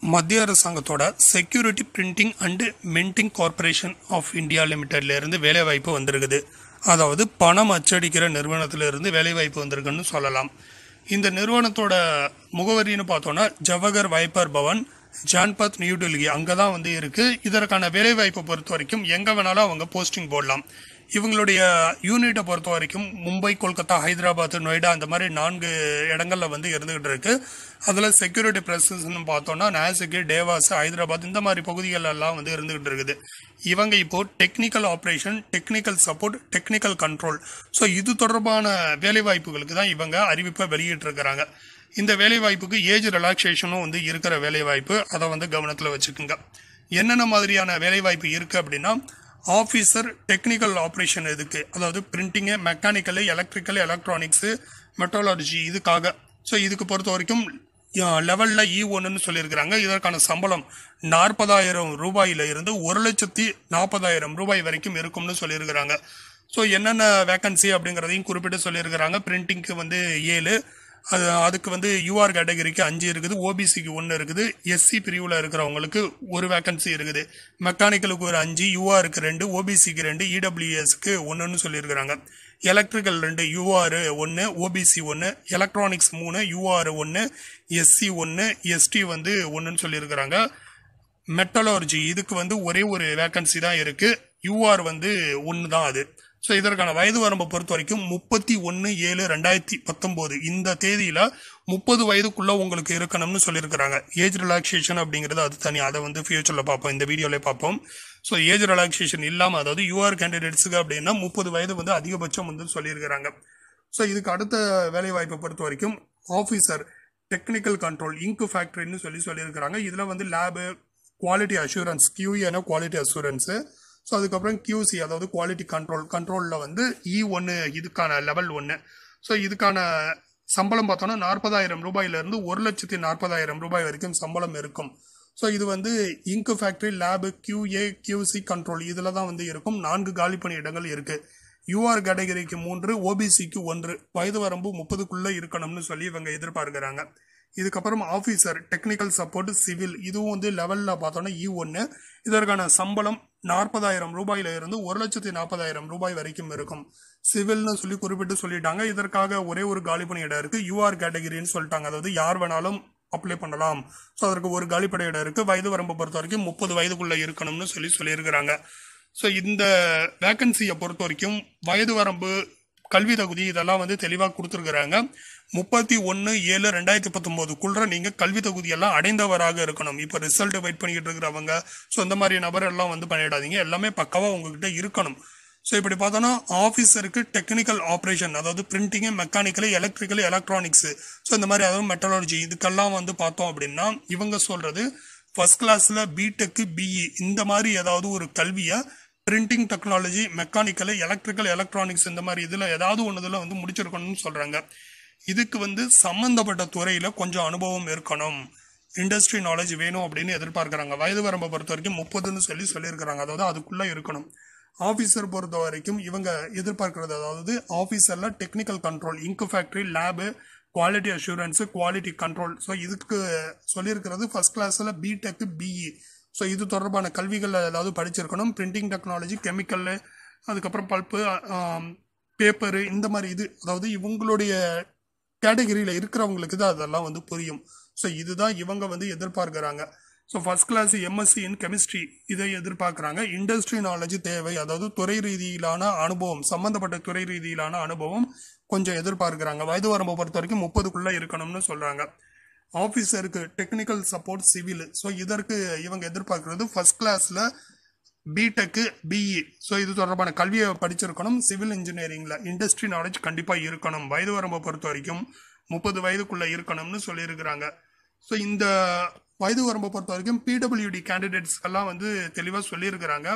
மத்திய அரசாங்கத்தோட security printing and minting corporation of India லிமிடெட்ல இருந்து வேலைவாய்ப்பு வந்திருக்குது அதாவது பணம் அச்சடிக்கிற நிறுவனத்துல இருந்து வேலைவாய்ப்பு வந்திருக்குன்னு சொல்லலாம் இந்த நிறுவனத்தோட முகவரின்னு பார்த்தோன்னா ஜவஹர் வைப்பர் பவன் ஜான்பத் நியூ டெல்லி அங்கே தான் வந்து இருக்கு இதற்கான வேலைவாய்ப்பை பொறுத்த வரைக்கும் எங்கே வேணாலும் அவங்க போஸ்டிங் போடலாம் இவங்களுடைய யூனிட்டை பொறுத்த வரைக்கும் மும்பை கொல்கத்தா ஹைதராபாத் நொய்டா அந்த மாதிரி நான்கு இடங்கள்ல வந்து இருந்துகிட்டு இருக்கு அதில் செக்யூரிட்டி ப்ரெசன்ஸ்னு பார்த்தோம்னா நாசிக்கு டேவாஸ் ஹைதராபாத் இந்த மாதிரி பகுதிகள் எல்லாம் வந்து இருந்துகிட்டு இருக்குது இவங்க இப்போ technical operation technical support technical control so இது தொடர்பான வேலைவாய்ப்புகளுக்கு தான் இவங்க அறிவிப்பை வெளியிட்டு இருக்கிறாங்க இந்த வேலைவாய்ப்புக்கு ஏஜ் ரிலாக்ஸேஷனும் வந்து இருக்கிற வேலைவாய்ப்பு அதை வந்து கவனத்தில் வச்சுக்கோங்க என்னென்ன மாதிரியான வேலைவாய்ப்பு இருக்குது அப்படின்னா ஆஃபீஸர் டெக்னிக்கல் ஆப்ரேஷன் இதுக்கு அதாவது printing mechanical electrical electronics metrology இதுக்காக ஸோ இதுக்கு பொறுத்த வரைக்கும் லெவலில் இ ஒன்றுன்னு சொல்லியிருக்கிறாங்க இதற்கான சம்பளம் நாற்பதாயிரம் ரூபாயில இருந்து ஒரு லட்சத்தி நாற்பதாயிரம் ரூபாய் வரைக்கும் இருக்கும்னு சொல்லியிருக்கிறாங்க ஸோ என்னென்ன வேக்கன்சி அப்படிங்கிறதையும் குறிப்பிட்டு சொல்லியிருக்கிறாங்க பிரிண்டிங்க்கு வந்து ஏழு அது அதுக்கு வந்து யூஆர் கேட்டகரிக்கு அஞ்சு இருக்குது ஓபிசிக்கு ஒன்று இருக்குது எஸ்சி பிரிவில் இருக்கிறவங்களுக்கு ஒரு வேக்கன்சி இருக்குது மெக்கானிக்கலுக்கு ஒரு அஞ்சு யூஆருக்கு ரெண்டு ஓபிசிக்கு ரெண்டு இடபிள்யூஎஸ்க்கு ஒன்றுன்னு சொல்லியிருக்கிறாங்க எலக்ட்ரிக்கல் ரெண்டு யூஆர் ஒன்று ஓபிசி ஒன்று எலக்ட்ரானிக்ஸ் மூணு யூஆர் ஒன்று எஸ்சி ஒன்று எஸ்டி வந்து ஒன்றுன்னு சொல்லியிருக்கிறாங்க மெட்டலர்ஜி இதுக்கு வந்து ஒரே ஒரு வேக்கன்சி தான் இருக்கு யூஆர் வந்து ஒன்று தான் அது ஸோ இதற்கான வயது வரம்பை பொறுத்த வரைக்கும் முப்பத்தி ஒன்று ஏழு ரெண்டாயிரத்தி பத்தொம்போது இந்த தேதியில முப்பது வயதுக்குள்ள உங்களுக்கு இருக்கணும்னு சொல்லியிருக்கிறாங்க ஏஜ் ரிலாக்ஸேஷன் அப்படிங்கிறது அது தனி அதை வந்து ஃபியூச்சரில் பார்ப்போம் இந்த வீடியோல பார்ப்போம் ஸோ ஏஜ் ரிலாக்ஸேஷன் இல்லாமல் அதாவது யூஆர் கேண்டிடேட்ஸுக்கு அப்படின்னா முப்பது வயது வந்து அதிகபட்சம் வந்து சொல்லியிருக்கிறாங்க ஸோ இதுக்கு அடுத்த வேலை வாய்ப்பை பொறுத்த வரைக்கும் ஆஃபீஸர் டெக்னிக்கல் கண்ட்ரோல் இங்கு ஃபேக்டரின்னு சொல்லி சொல்லியிருக்கிறாங்க இதில் வந்து லேபு குவாலிட்டி அஷூரன்ஸ் கியூஏனா குவாலிட்டி அஷூரன்ஸு ஸோ அதுக்கப்புறம் கியூசி அதாவது குவாலிட்டி கண்ட்ரோல் கண்ட்ரோலில் வந்து இ ஒன்று இதுக்கான லெவல் ஒன்று ஸோ இதுக்கான சம்பளம் பார்த்தோன்னா நாற்பதாயிரம் ரூபாயிலிருந்து ஒரு லட்சத்தி நாற்பதாயிரம் ரூபாய் வரைக்கும் சம்பளம் இருக்கும் ஸோ இது வந்து இங்கு factory lab QA QC control இதில் தான் வந்து இருக்கும் நான்கு காலி பணி இடங்கள் இருக்கு யூஆர் கேட்டகரிக்கு மூன்று ஓபிசிக்கு ஒன்று வயது வரம்பு முப்பதுக்குள்ள இருக்கணும்னு சொல்லி இவங்க எதிர்பார்க்கிறாங்க இதுக்கப்புறம் ஆஃபீஸர் டெக்னிக்கல் சப்போர்ட் சிவில் இதுவும் வந்து லெவலில் பார்த்தோன்னா இ ஒன்று இதற்கான சம்பளம் நாற்பதாயிரம் ரூபாயில இருந்து ஒரு லட்சத்தி நாற்பதாயிரம் ரூபாய் வரைக்கும் இருக்கும் சிவில்னு சொல்லி குறிப்பிட்டு சொல்லிட்டாங்க இதற்காக ஒரே ஒரு காலி பணி இடம் இருக்கு யூஆர் கேட்டகரின்னு சொல்லிட்டாங்க அதாவது யார் வேணாலும் அப்ளை பண்ணலாம் ஸோ அதற்கு ஒரு காலிப்படை இடம் இருக்கு வயது வரம்பை பொறுத்த வரைக்கும் முப்பது வயதுக்குள்ள இருக்கணும்னு சொல்லி சொல்லியிருக்கிறாங்க ஸோ இந்த வேக்கன்சியை பொறுத்த வரைக்கும் வயது வரம்பு கல்வி தகுதி இதெல்லாம் வந்து தெளிவாக கொடுத்துருக்குறாங்க முப்பத்தி ஒன்று ஏழு ரெண்டாயிரத்தி பத்தொம்போதுக்குள்ள நீங்கள் கல்வி தகுதியெல்லாம் அடைந்தவராக இருக்கணும் இப்போ ரிசல்ட் வெயிட் பண்ணிக்கிட்டு இருக்கிறவங்க ஸோ இந்த மாதிரி நபர் எல்லாம் வந்து பண்ணிடாதீங்க எல்லாமே பக்காவாக உங்ககிட்ட இருக்கணும் ஸோ இப்படி பார்த்தோன்னா ஆஃபீஸருக்கு டெக்னிக்கல் ஆப்ரேஷன் அதாவது printing mechanical electrical electronics so இந்த மாதிரி அதாவது மெட்டலாலஜி இதுக்கெல்லாம் வந்து பார்த்தோம் அப்படின்னா இவங்க சொல்றது ஃபர்ஸ்ட் கிளாஸில் பிடெக்கு பிஇ இந்த மாதிரி ஏதாவது ஒரு கல்வியை printing technology mechanical electrical electronics இந்த மாதிரி இதில் ஏதாவது ஒன்றுதில் வந்து முடிச்சிருக்கணும்னு சொல்கிறாங்க இதுக்கு வந்து சம்மந்தப்பட்ட துறையில் கொஞ்சம் அனுபவம் இருக்கணும் இண்டஸ்ட்ரி நாலேஜ் வேணும் அப்படின்னு எதிர்பார்க்குறாங்க வயது வரம்பை பொறுத்த வரைக்கும் முப்பதுன்னு சொல்லி சொல்லியிருக்கிறாங்க அதாவது அதுக்குள்ளே இருக்கணும் ஆஃபீஸர் பொறுத்த வரைக்கும் இவங்க எதிர்பார்க்கறது அதாவது ஆஃபீஸரில் டெக்னிக்கல் கண்ட்ரோல் இங்கு factory lab quality assurance quality control so இதுக்கு சொல்லியிருக்கிறது ஃபர்ஸ்ட் கிளாஸில் பிடெக் பிஇ ஸோ இது தொடர்பான கல்விகள் ஏதாவது படிச்சிருக்கணும் பிரிண்டிங் டெக்னாலஜி கெமிக்கல் அதுக்கப்புறம் பல்ப்பு பேப்பரு இந்த மாதிரி இது அதாவது இவங்களுடைய கேட்டகரியில் இருக்கிறவங்களுக்கு தான் அதெல்லாம் வந்து புரியும் ஸோ இதுதான் இவங்க வந்து எதிர்பார்க்குறாங்க so first class MSc in chemistry இதை எதிர்பார்க்குறாங்க இண்டஸ்ட்ரி நாலேஜ் தேவை அதாவது துறை ரீதியிலான அனுபவம் சம்மந்தப்பட்ட துறை ரீதியிலான அனுபவம் கொஞ்சம் எதிர்பார்க்குறாங்க வயது வரம்பை பொறுத்த வரைக்கும் முப்பதுக்குள்ளே இருக்கணும்னு சொல்கிறாங்க ஆஃபீஸருக்கு டெக்னிக்கல் சப்போர்ட் சிவில் ஸோ இதற்கு இவங்க எதிர்பார்க்கறது ஃபர்ஸ்ட் கிளாஸில் பிடெக்கு பிஇ ஸோ இது தொடர்பான கல்வியை படிச்சிருக்கணும் சிவில் இன்ஜினியரிங்கில் இண்டஸ்ட்ரி நாலேஜ் கண்டிப்பாக இருக்கணும் வயது வரம்பை பொறுத்த வரைக்கும் முப்பது வயதுக்குள்ளே இருக்கணும்னு சொல்லியிருக்கிறாங்க ஸோ இந்த வயது வரம்பை பொறுத்த வரைக்கும் பிடபிள்யூடி கேண்டிடேட்ஸ்க்கெல்லாம் வந்து தெளிவாக சொல்லியிருக்கிறாங்க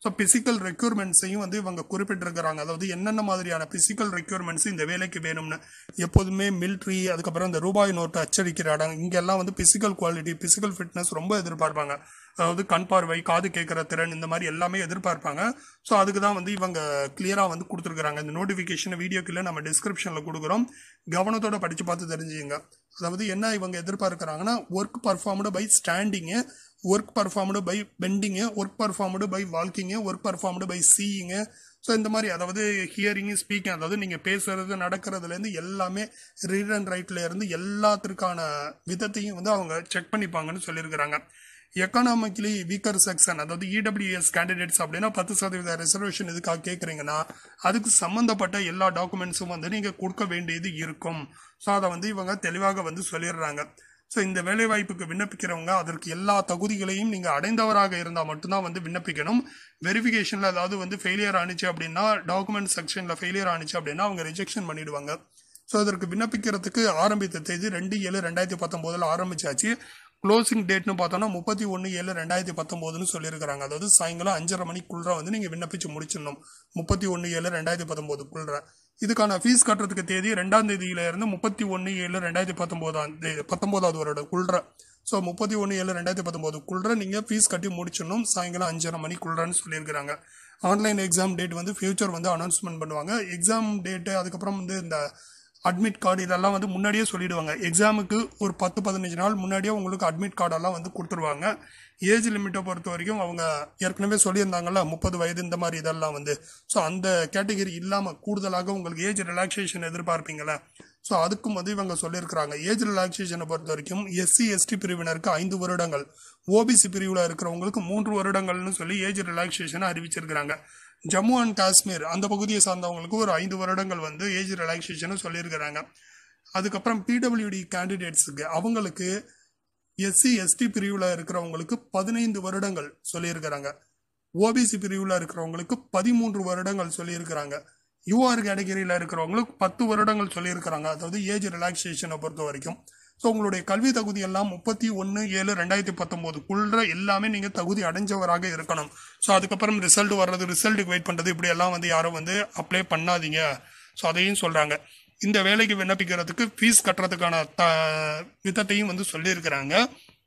ஸோ பிசிக்கல் ரெக்யூர்மெண்ட்ஸையும் வந்து இவங்க குறிப்பிட்டிருக்கிறாங்க அதாவது என்னென்ன மாதிரியான பிசிக்கல் ரெக்யூர்மெண்ட்ஸ் இந்த வேலைக்கு வேணும்னு எப்போதுமே மிலிட்ரி அதுக்கப்புறம் இந்த ரூபாய் நோட்டு அச்சடிக்கிற இடம் இங்கெல்லாம் வந்து பிசிக்கல் குவாலிட்டி பிசிக்கல் ஃபிட்னஸ் ரொம்ப எதிர்பார்ப்பாங்க அதாவது கண் பார்வை காது கேட்குற திறன் இந்த மாதிரி எல்லாமே எதிர்பார்ப்பாங்க ஸோ அதுக்கு தான் வந்து இவங்க கிளியராக வந்து கொடுத்துருக்குறாங்க இந்த நோட்டிஃபிகேஷன் வீடியோக்குள்ள நம்ம டிஸ்கிரிப்ஷனில் கொடுக்குறோம் கவனத்தோட படித்து பார்த்து தெரிஞ்சுங்க அதாவது என்ன இவங்க எதிர்பார்க்குறாங்கன்னா work performed by standing work performed by bending work performed by walking work performed by seeing so இந்த மாதிரி அதாவது ஹியரிங்கு ஸ்பீக்கிங் அதாவது நீங்கள் பேசுறது நடக்கிறதுலேருந்து எல்லாமே ரீட் அண்ட் ரைட்ல இருந்து எல்லாத்திற்கான விதத்தையும் வந்து அவங்க செக் பண்ணிப்பாங்கன்னு சொல்லியிருக்கிறாங்க எக்கனாமிக்கலி வீக்கர் செக்ஷன் அதாவது இடபிள்யூஎஸ் கேண்டிடேட்ஸ் அப்படின்னா பத்து சதவீத ரிசர்வேஷன் இதுக்காக கேட்குறீங்கன்னா அதுக்கு சம்மந்தப்பட்ட எல்லா டாக்குமெண்ட்ஸும் வந்து நீங்கள் கொடுக்க வேண்டியது இருக்கும் ஸோ அதை வந்து இவங்க தெளிவாக வந்து சொல்லிடுறாங்க ஸோ இந்த வேலைவாய்ப்புக்கு விண்ணப்பிக்கிறவங்க அதற்கு எல்லா தகுதிகளையும் நீங்கள் அடைந்தவராக இருந்தால் மட்டும்தான் வந்து விண்ணப்பிக்கணும் வெரிஃபிகேஷனில் அதாவது வந்து ஃபெயிலியர் ஆனிச்சு அப்படின்னா டாக்குமெண்ட் செக்ஷனில் ஃபெயிலியர் ஆனிச்சு அப்படின்னா அவங்க ரிஜெக்ஷன் பண்ணிடுவாங்க ஸோ அதற்கு விண்ணப்பிக்கிறதுக்கு ஆரம்பித்த தேதி ரெண்டு ஏழு ரெண்டாயிரத்தி பத்தொம்போதில் ஆரம்பிச்சாச்சு க்ளோசிங் டேட்னு பார்த்தோம்னா முப்பத்தி ஒன்று ஏழு ரெண்டாயிரத்தி பத்தொம்போதுன்னு சொல்லியிருக்கிறாங்க அதாவது சாயங்காலம் அஞ்சரை மணிக்குள்ள வந்து நீங்கள் விண்ணப்பிச்சு முடிச்சிடணும் முப்பத்தி ஒன்று ஏழு ரெண்டாயிரத்தி பத்தொம்போதுக்குள்ள இதுக்கான ஃபீஸ் கட்டுறதுக்கு தேதி ரெண்டாம் தேதியில இருந்து முப்பத்தி ஒன்று ஏழு ரெண்டாயிரத்தி பத்தொம்போதாம் தேதி பத்தொம்போதாவது வருடக்குள்ள ஸோ முப்பத்தி ஒன்று ஏழு ரெண்டாயிரத்தி பத்தொம்போதுக்குள்ள நீங்கள் ஃபீஸ் கட்டி முடிச்சிடணும் சாயங்காலம் அஞ்சரை மணிக்குள்ளன்னு சொல்லியிருக்கிறாங்க ஆன்லைன் எக்ஸாம் டேட் வந்து ஃபியூச்சர் வந்து அனௌன்ஸ்மெண்ட் பண்ணுவாங்க எக்ஸாம் டேட்டு அதுக்கப்புறம் வந்து இந்த அட்மிட் கார்டு இதெல்லாம் வந்து முன்னாடியே சொல்லிடுவாங்க எக்ஸாமுக்கு ஒரு பத்து பதினஞ்சு நாள் முன்னாடியே உங்களுக்கு அட்மிட் கார்டெல்லாம் வந்து கொடுத்துருவாங்க ஏஜ் லிமிட்டை பொறுத்த வரைக்கும் அவங்க ஏற்கனவே சொல்லியிருந்தாங்கல்ல முப்பது வயது இந்த மாதிரி இதெல்லாம் வந்து ஸோ அந்த கேட்டகரி இல்லாமல் கூடுதலாக உங்களுக்கு ஏஜ் ரிலாக்ஸேஷன் எதிர்பார்ப்பீங்களே ஸோ அதுக்கும் வந்து இவங்க சொல்லியிருக்கிறாங்க ஏஜ் ரிலாக்ஸேஷனை பொறுத்த வரைக்கும் எஸ்சி எஸ்டி பிரிவினருக்கு ஐந்து வருடங்கள் ஓபிசி பிரிவில் இருக்கிறவங்களுக்கு மூன்று வருடங்கள்னு சொல்லி ஏஜ் ரிலாக்ஸேஷனை அறிவிச்சிருக்கிறாங்க ஜம்மு அண்ட் காஷ்மீர் அந்த பகுதியை சார்ந்தவங்களுக்கு ஒரு ஐந்து வருடங்கள் வந்து ஏஜ் ரிலாக்ஸேஷன் சொல்லியிருக்கிறாங்க அதுக்கப்புறம் பிடபிள்யூடி கேண்டிடேட்ஸுக்கு அவங்களுக்கு எஸ்சி எஸ்டி பிரிவில் இருக்கிறவங்களுக்கு பதினைந்து வருடங்கள் சொல்லியிருக்கிறாங்க ஓபிசி பிரிவில் இருக்கிறவங்களுக்கு பதிமூன்று வருடங்கள் சொல்லியிருக்கிறாங்க யூஆர் கேட்டகரியில் இருக்கிறவங்களுக்கு பத்து வருடங்கள் சொல்லியிருக்கிறாங்க அதாவது ஏஜ் ரிலாக்ஸேஷனை பொறுத்த வரைக்கும் ஸோ உங்களுடைய கல்வி தகுதி எல்லாம் முப்பத்தி ஒன்று ஏழு ரெண்டாயிரத்தி பத்தொம்போதுக்குள்ள எல்லாமே நீங்கள் தகுதி அடைஞ்சவராக இருக்கணும் ஸோ அதுக்கப்புறம் ரிசல்ட் வர்றது ரிசல்ட்டுக்கு வெயிட் பண்ணுறது இப்படி எல்லாம் வந்து யாரும் வந்து அப்ளை பண்ணாதீங்க ஸோ அதையும் சொல்கிறாங்க இந்த வேலைக்கு விண்ணப்பிக்கிறதுக்கு ஃபீஸ் கட்டுறதுக்கான த விதத்தையும் வந்து சொல்லியிருக்கிறாங்க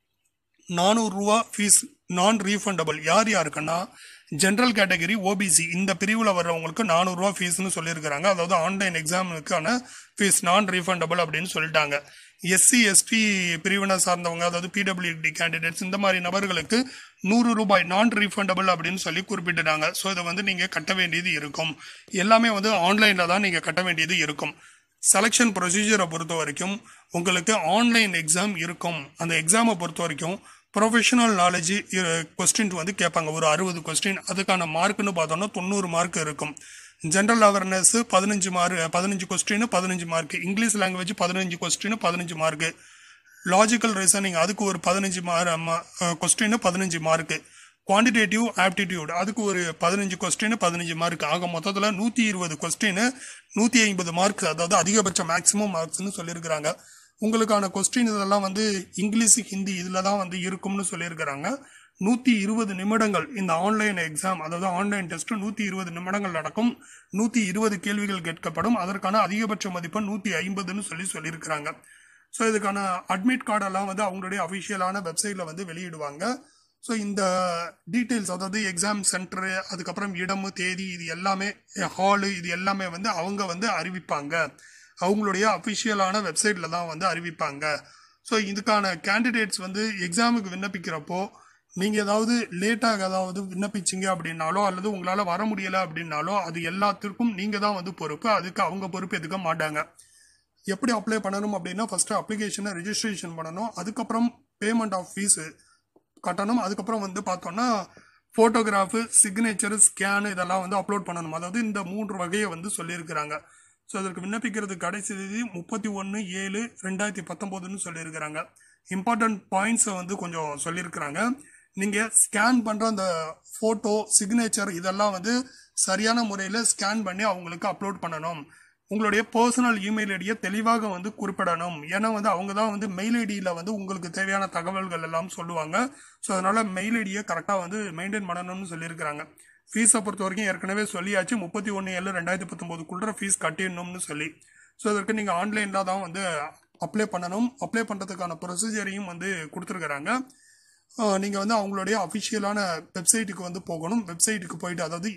நானூறுரூவா ஃபீஸ் நான் ரீஃபண்டபிள் யார் யாருக்குன்னா ஜென்ரல் கேட்டகரி ஓபிசி இந்த பிரிவில் வர்றவங்களுக்கு நானூறுரூவா ஃபீஸ்னு சொல்லியிருக்கிறாங்க அதாவது ஆன்லைன் எக்ஸாமுக்கான ஃபீஸ் நான் ரீஃபண்டபிள் அப்படின்னு சொல்லிட்டாங்க எஸ்சி எஸ்டி பிரிவினை சார்ந்தவங்க அதாவது பிடபிள்யூடி கேண்டிடேட்ஸ் இந்த மாதிரி நபர்களுக்கு நூறு ரூபாய் நான் ரீஃபண்டபிள் அப்படின்னு சொல்லி குறிப்பிட்டுட்டாங்க ஸோ இதை வந்து நீங்கள் கட்ட வேண்டியது இருக்கும் எல்லாமே வந்து ஆன்லைனில் தான் நீங்கள் கட்ட வேண்டியது இருக்கும் செலெக்ஷன் ப்ரொசீஜரை பொறுத்த வரைக்கும் உங்களுக்கு ஆன்லைன் எக்ஸாம் இருக்கும் அந்த எக்ஸாமை பொறுத்த வரைக்கும் ப்ரொஃபஷனல் நாலேஜ் கொஸ்டின் வந்து கேட்பாங்க ஒரு அறுபது கொஸ்டின் அதுக்கான மார்க்குன்னு பார்த்தோம்னா தொண்ணூறு மார்க் இருக்கும் ஜென்ரல் அவேர்னஸ் பதினஞ்சு மார்க் பதினஞ்சு கொஸ்டின் பதினஞ்சு மார்க் இங்கிலீஷ் லாங்குவேஜ் பதினஞ்சு கொஸ்டின் பதினஞ்சு மார்க் லாஜிக்கல் ரீசனிங் அதுக்கு ஒரு பதினஞ்சு கொஸ்டின் பதினஞ்சு மார்க்கு குவான்டிடேட்டிவ் ஆப்டிடியூட் அதுக்கு ஒரு பதினஞ்சு கொஸ்டின் பதினஞ்சு மார்க் ஆக மொத்தத்தில் நூற்றி இருபது கொஸ்டின் நூற்றி ஐம்பது மார்க் அதாவது அதிகபட்ச மேக்ஸிமம் மார்க்ஸ்னு சொல்லியிருக்கிறாங்க உங்களுக்கான கொஸ்டின் இதெல்லாம் வந்து இங்கிலீஷ் ஹிந்தி இதில் தான் வந்து இருக்கும்னு சொல்லியிருக்கிறாங்க நூற்றி இருபது நிமிடங்கள் இந்த ஆன்லைன் எக்ஸாம் அதாவது ஆன்லைன் டெஸ்ட் நூற்றி இருபது நிமிடங்கள் நடக்கும் நூற்றி இருபது கேள்விகள் கேட்கப்படும் அதற்கான அதிகபட்ச மதிப்பு நூற்றி ஐம்பதுன்னு சொல்லி சொல்லியிருக்கிறாங்க ஸோ இதுக்கான அட்மிட் கார்டெல்லாம் வந்து அவங்களுடைய அஃபிஷியலான வெப்சைட்டில் வந்து வெளியிடுவாங்க ஸோ இந்த டீட்டெயில்ஸ் அதாவது எக்ஸாம் சென்டரு அதுக்கப்புறம் இடம் தேதி இது எல்லாமே ஹாலு இது எல்லாமே வந்து அவங்க வந்து அறிவிப்பாங்க அவங்களுடைய அஃபிஷியலான வெப்சைட்டில் தான் வந்து அறிவிப்பாங்க ஸோ இதுக்கான கேண்டிடேட்ஸ் வந்து எக்ஸாமுக்கு விண்ணப்பிக்கிறப்போ நீங்கள் ஏதாவது லேட்டாக ஏதாவது விண்ணப்பிச்சிங்க அப்படின்னாலோ அல்லது உங்களால் வர முடியலை அப்படின்னாலோ அது எல்லாத்திற்கும் நீங்கள் தான் வந்து பொறுப்பு அதுக்கு அவங்க பொறுப்பு எடுக்க மாட்டாங்க எப்படி அப்ளை பண்ணணும் அப்படின்னா ஃபஸ்ட்டு அப்ளிகேஷனை ரிஜிஸ்ட்ரேஷன் பண்ணணும் அதுக்கப்புறம் பேமெண்ட் ஆஃப் ஃபீஸு கட்டணும் அதுக்கப்புறம் வந்து பார்த்தோன்னா ஃபோட்டோகிராஃபு சிக்னேச்சர் ஸ்கேனு இதெல்லாம் வந்து அப்லோட் பண்ணணும் அதாவது இந்த மூன்று வகையை வந்து சொல்லியிருக்கிறாங்க ஸோ அதற்கு விண்ணப்பிக்கிறது கடைசி தேதி முப்பத்தி ஒன்று ஏழு ரெண்டாயிரத்தி பத்தொம்போதுன்னு சொல்லியிருக்கிறாங்க இம்பார்ட்டன்ட் பாயிண்ட்ஸை வந்து கொஞ்சம் சொல்லியிருக்கிறாங்க நீங்கள் ஸ்கேன் பண்ணுற அந்த ஃபோட்டோ சிக்னேச்சர் இதெல்லாம் வந்து சரியான முறையில் ஸ்கேன் பண்ணி அவங்களுக்கு அப்லோட் பண்ணணும் உங்களுடைய பர்சனல் இமெயில் ஐடியை தெளிவாக வந்து குறிப்பிடணும் ஏன்னா வந்து அவங்க தான் வந்து மெயில் ஐடியில் வந்து உங்களுக்கு தேவையான தகவல்கள் எல்லாம் சொல்லுவாங்க ஸோ அதனால் மெயில் ஐடியை கரெக்டாக வந்து மெயின்டைன் பண்ணணும்னு சொல்லியிருக்கிறாங்க ஃபீஸை பொறுத்த வரைக்கும் ஏற்கனவே சொல்லியாச்சு முப்பத்தி ஒன்று ஏழு ரெண்டாயிரத்தி பத்தொம்போதுக்குள்ள ஃபீஸ் கட்டிடணும்னு சொல்லி ஸோ இதற்கு நீங்கள் ஆன்லைனில் தான் வந்து அப்ளை பண்ணணும் அப்ளை பண்ணுறதுக்கான ப்ரொசீஜரையும் வந்து கொடுத்துருக்குறாங்க நீங்கள் வந்து அவங்களுடைய அஃபிஷியலான வெப்சைட்டுக்கு வந்து போகணும் வெப்சைட்டுக்கு போயிட்டு அதாவது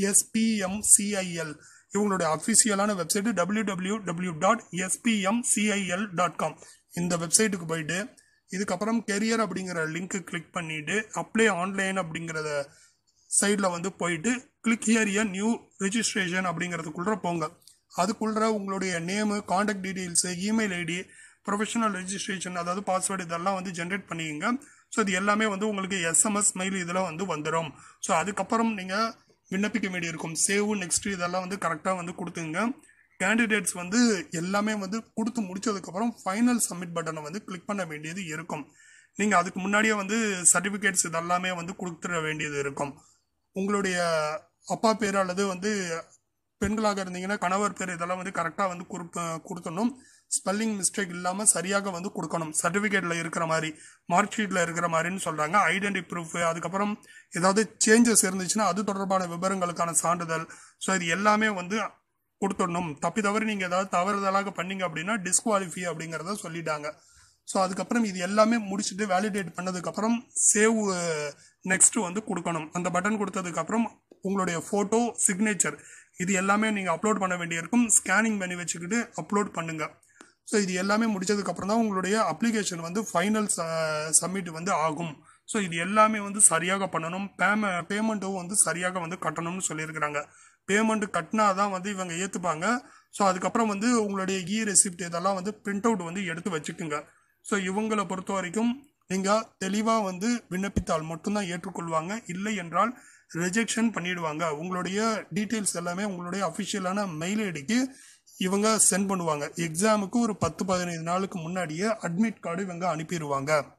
எஸ்பிஎம்சிஐஎல் இவங்களுடைய அஃபிஷியலான website W W W dot SPMCIL dot com இந்த வெப்சைட்டுக்கு போயிட்டு இதுக்கப்புறம் கெரியர் அப்படிங்கிற லிங்க்கு கிளிக் பண்ணிவிட்டு அப்ளை ஆன்லைன் அப்படிங்கிறத சைடில் வந்து போயிட்டு click here a new registration அப்படிங்கிறதுக்குள்ள போங்க அதுக்குள்ள உங்களுடைய name contact details email ID professional registration அதாவது பாஸ்வேர்டு இதெல்லாம் வந்து ஜென்ரேட் பண்ணிக்கங்க ஸோ இது எல்லாமே வந்து உங்களுக்கு எஸ்எம்எஸ் மெயில் இதில் வந்து வந்துடும் ஸோ அதுக்கப்புறம் நீங்கள் விண்ணப்பிக்க வேண்டியிருக்கும் சேவ் நெக்ஸ்ட் இதெல்லாம் வந்து கரெக்டாக வந்து கொடுத்துங்க கேண்டிடேட்ஸ் வந்து எல்லாமே வந்து கொடுத்து முடிச்சதுக்கப்புறம் ஃபைனல் சப்மிட் பட்டனை வந்து கிளிக் பண்ண வேண்டியது இருக்கும் நீங்கள் அதுக்கு முன்னாடியே வந்து சர்டிஃபிகேட்ஸ் இதெல்லாமே வந்து கொடுத்துட வேண்டியது இருக்கும் உங்களுடைய அப்பா பேர் அல்லது வந்து பெண்களாக இருந்தீங்கன்னா கணவர் பேர் இதெல்லாம் வந்து கரெக்டாக வந்து குறிப்பு கொடுத்தணும் ஸ்பெல்லிங் மிஸ்டேக் இல்லாமல் சரியாக வந்து கொடுக்கணும் சர்டிஃபிகேட்டில் இருக்கிற மாதிரி மார்க் ஷீட்டில் இருக்கிற மாதிரின்னு சொல்கிறாங்க ஐடென்டி ப்ரூஃப் அதுக்கப்புறம் ஏதாவது சேஞ்சஸ் இருந்துச்சுன்னா அது தொடர்பான விவரங்களுக்கான சான்றிதழ் ஸோ இது எல்லாமே வந்து கொடுத்துடணும் தப்பி தவறி நீங்கள் ஏதாவது தவறுதலாக பண்ணீங்க அப்படின்னா டிஸ்குவாலிஃபை அப்படிங்கிறத சொல்லிட்டாங்க ஸோ அதுக்கப்புறம் இது எல்லாமே முடிச்சுட்டு வேலிடேட் பண்ணதுக்கப்புறம் சேவ் நெக்ஸ்ட் வந்து கொடுக்கணும் அந்த பட்டன் கொடுத்ததுக்கப்புறம் உங்களுடைய ஃபோட்டோ சிக்னேச்சர் இது எல்லாமே நீங்கள் அப்லோட் பண்ண வேண்டியிருக்கும் ஸ்கேனிங் பண்ணி வச்சுக்கிட்டு அப்லோட் பண்ணுங்க ஸோ இது எல்லாமே முடிச்சதுக்கப்புறம் தான் உங்களுடைய அப்ளிகேஷன் வந்து ஃபைனல் சப்மிட் வந்து ஆகும் ஸோ இது எல்லாமே வந்து சரியாக பண்ணணும் பேம பேமெண்ட்டும் வந்து சரியாக வந்து கட்டணும்னு சொல்லியிருக்கிறாங்க பேமெண்ட் கட்டினா தான் வந்து இவங்க ஏற்றுப்பாங்க ஸோ அதுக்கப்புறம் வந்து உங்களுடைய இ ரெசிப்ட் இதெல்லாம் வந்து பிரிண்ட் அவுட் வந்து எடுத்து வச்சுக்குங்க ஸோ இவங்களை பொறுத்த வரைக்கும் நீங்கள் தெளிவாக வந்து விண்ணப்பித்தால் மட்டும்தான் ஏற்றுக்கொள்வாங்க இல்லை என்றால் ரிஜெக்ஷன் பண்ணிடுவாங்க உங்களுடைய டீட்டெயில்ஸ் எல்லாமே உங்களுடைய அஃபிஷியலான மெயில் ஐடிக்கு இவங்க சென்ட் பண்ணுவாங்க எக்ஸாமுக்கு ஒரு பத்து பதினைந்து நாளுக்கு முன்னாடியே அட்மிட் கார்டு இவங்க அனுப்பிடுவாங்க